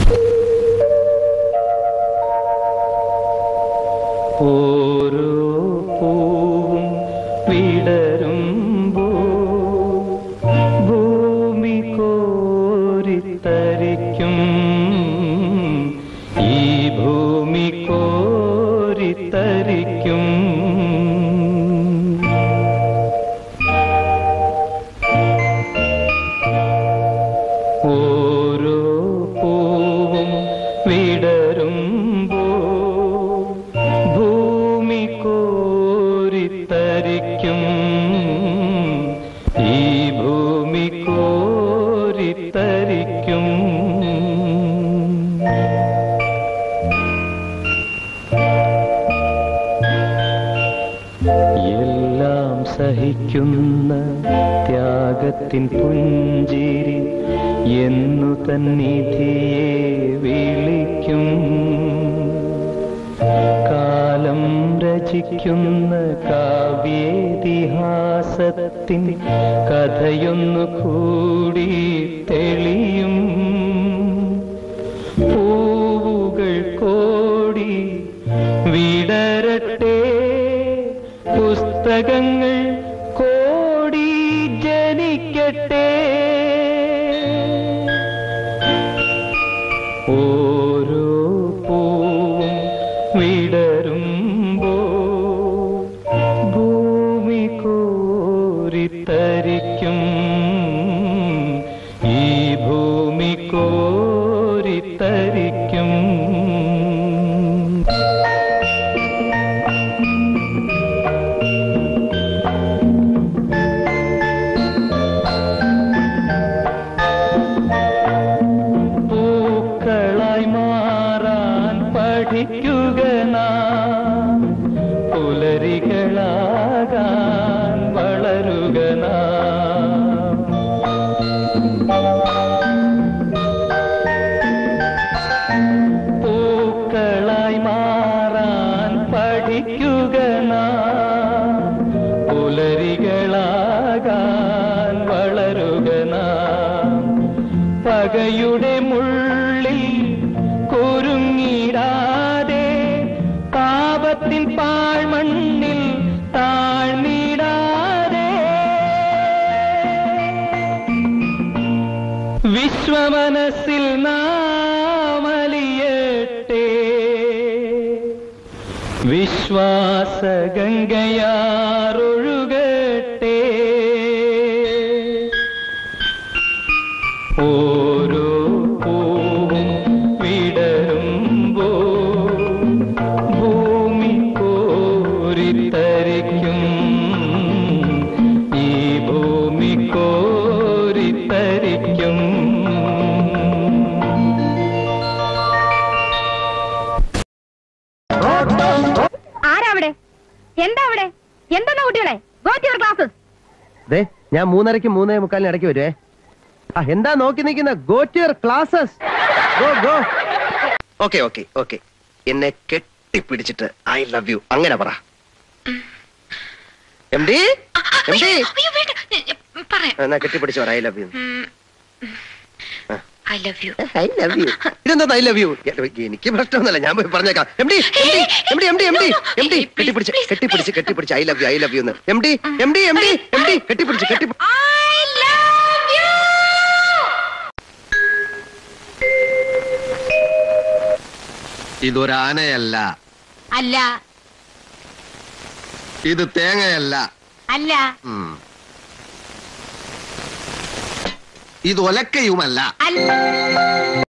ഓരോ പൂവും വിടരുമ്പോ ഭൂമി കോരിത്തരിക്കും ഈ ഭൂമി കോരിത്തരിക്കും ഓരോ പൂവും വിടരുമ്പോ ഭൂമി കോരിത്തരിക്കും ഈ ഭൂമി കോരിത്തരിക്കും എല്ലാം സഹിക്കുന്ന ത്യാഗത്തിൻ പുഞ്ചിരി എന്നു തന്നിധിയെ വിളിക്കും കാലം രചിക്കുന്ന കാവ്യേതിഹാസത്തിൻ കഥയൊന്നു കൂടി തെളിയും പൂവുകൾ കോടി വിടരട്ടെ പുസ്തകങ്ങൾ കോടി ജനിക്കട്ടെ ഓരോ പൂവും വിടരുമ്പോ ഭൂമി കോരിത്തരിക്കും ഈ ഭൂമി കോരിത്തരിക്കും പൂക്കളായി മാറാൻ പഠിക്കുക നാം പുലരികളാകാൻ വളരുക നാം പൂക്കളായി മാറാൻ പഠിക്കുക നാം പുലരികളാകാൻ വളരുക നാം പകയുടെ മുള്ളിൽ കുരുങ്ങിടാതെ പാപത്തിൻ പാഴ്മണ്ണിൽ താഴ്ന്നിടാതെ വിശ്വമനസ്സിൽ നാമലിയട്ടെ വിശ്വാസ ഗംഗയാറൊഴുകട്ടെ ഓരോ പൂവും വിടരുമ്പോ ഭൂമി കോരിത്തരിക്കും ഈ ഭൂമി കോരിത്തരിക്കും ആരാ അവിടെ എന്താ അവിടെ എന്തെന്നാ കുട്ടികളെ ഗോ ടു യുവർ ക്ലാസ്സസ് ദേ ഞാൻ മൂന്നരയ്ക്ക് മൂന്നേ മുക്കാലിന് ഇടയ്ക്ക് വരുവേ ആ എന്താ നോക്കി നിൽക്കുന്ന go to your classes go go okay okay okay എന്നെ കെട്ടിപ്പിടിച്ചിട്ട് ഐ ലവ് യു അങ്ങനെ പറ എം ഡി എം ഡി പറയാം എന്നാ കെട്ടിപ്പിടിച്ചു പറ I love you I love you I love you ഇതെന്താ ഐ ലവ് യു എനിക്ക് പ്രശ്നമൊന്നുമില്ല ഞാൻ പോയി പറഞ്ഞേക്കാം M D M D M D M D M D കെട്ടിപ്പിടിച്ച് കെട്ടിപ്പിടിച്ച് കെട്ടിപ്പിടിച്ച് I love you I love you എന്ന് M D M D M D M D കെട്ടിപ്പിടിച്ച് കെട്ടി ഐ ലവ് യു ഇതൊരാനയല്ല അല്ല ഇത് തേങ്ങയല്ല അല്ല ഉം. ഇത് ഒലക്കയുമല്ല അല്ല